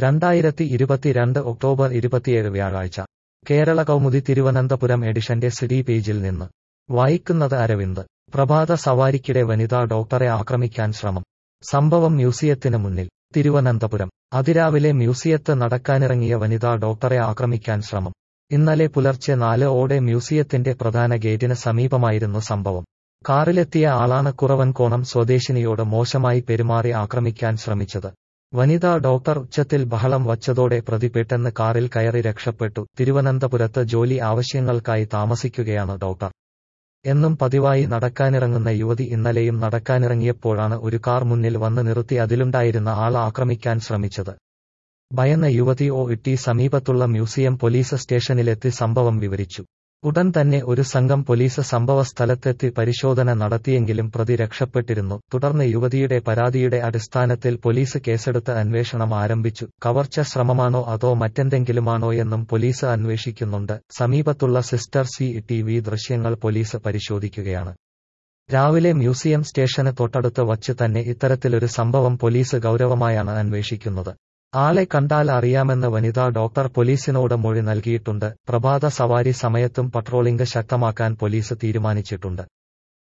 രണ്ടായിരത്തി ഇരുപത്തിരണ്ട് ഒക്ടോബർ ഇരുപത്തിയേഴ് വ്യാഴാഴ്ച കേരള കൗമുദി തിരുവനന്തപുരം എഡിഷന്റെ സിഡി പേജിൽ നിന്ന് വായിക്കുന്നത് അരവിന്ദ് പ്രഭാത സവാരിക്കിടെ വനിതാ ഡോക്ടറെ ആക്രമിക്കാൻ ശ്രമം സംഭവം മ്യൂസിയത്തിന് മുന്നിൽ തിരുവനന്തപുരം അതിരാവിലെ മ്യൂസിയത്ത് നടക്കാനിറങ്ങിയ വനിതാ ഡോക്ടറെ ആക്രമിക്കാൻ ശ്രമം ഇന്നലെ പുലർച്ചെ നാല് ഓടെ മ്യൂസിയത്തിന്റെ പ്രധാന ഗേറ്റിന് സമീപമായിരുന്നു സംഭവം കാറിലെത്തിയ ആളാണ് കുറവൻകോണം സ്വദേശിനിയോട് മോശമായി പെരുമാറി ആക്രമിക്കാൻ ശ്രമിച്ചത് വനിതാ ഡോക്ടർ ഉച്ചത്തിൽ ബഹളം വച്ചതോടെ പ്രതി പെട്ടെന്ന് കാറിൽ കയറി രക്ഷപ്പെട്ടു തിരുവനന്തപുരത്ത് ജോലി ആവശ്യങ്ങൾക്കായി താമസിക്കുകയാണ് ഡോക്ടർ എന്നും പതിവായി നടക്കാനിറങ്ങുന്ന യുവതി ഇന്നലെയും നടക്കാനിറങ്ങിയപ്പോഴാണ് ഒരു കാർ മുന്നിൽ വന്ന് നിർത്തി അതിലുണ്ടായിരുന്ന ആൾ ആക്രമിക്കാൻ ശ്രമിച്ചത് ഭയന്ന യുവതി ഒ ഇട്ടി സമീപത്തുള്ള മ്യൂസിയം പോലീസ് സ്റ്റേഷനിലെത്തി സംഭവം വിവരിച്ചു ഉടൻ തന്നെ ഒരു സംഘം പോലീസ് സംഭവസ്ഥലത്തെത്തി പരിശോധന നടത്തിയെങ്കിലും പ്രതി രക്ഷപ്പെട്ടിരുന്നു തുടർന്ന് യുവതിയുടെ പരാതിയുടെ അടിസ്ഥാനത്തിൽ പോലീസ് കേസെടുത്ത് അന്വേഷണം ആരംഭിച്ചു കവർച്ച ശ്രമമാണോ അതോ മറ്റെന്തെങ്കിലുമാണോയെന്നും പോലീസ് അന്വേഷിക്കുന്നുണ്ട് സമീപത്തുള്ള സിസ്റ്റർ സി ടി വി ദൃശ്യങ്ങൾ പോലീസ് പരിശോധിക്കുകയാണ് രാവിലെ മ്യൂസിയം സ്റ്റേഷന് തൊട്ടടുത്ത് വച്ച് തന്നെ ഇത്തരത്തിലൊരു സംഭവം പോലീസ് ഗൗരവമായാണ് അന്വേഷിക്കുന്നത് ആളെ കണ്ടാൽ അറിയാമെന്ന് വനിതാ ഡോക്ടർ പോലീസിനോട് മൊഴി നൽകിയിട്ടുണ്ട് പ്രഭാത സവാരി സമയത്തും പട്രോളിംഗ് ശക്തമാക്കാൻ പോലീസ് തീരുമാനിച്ചിട്ടുണ്ട്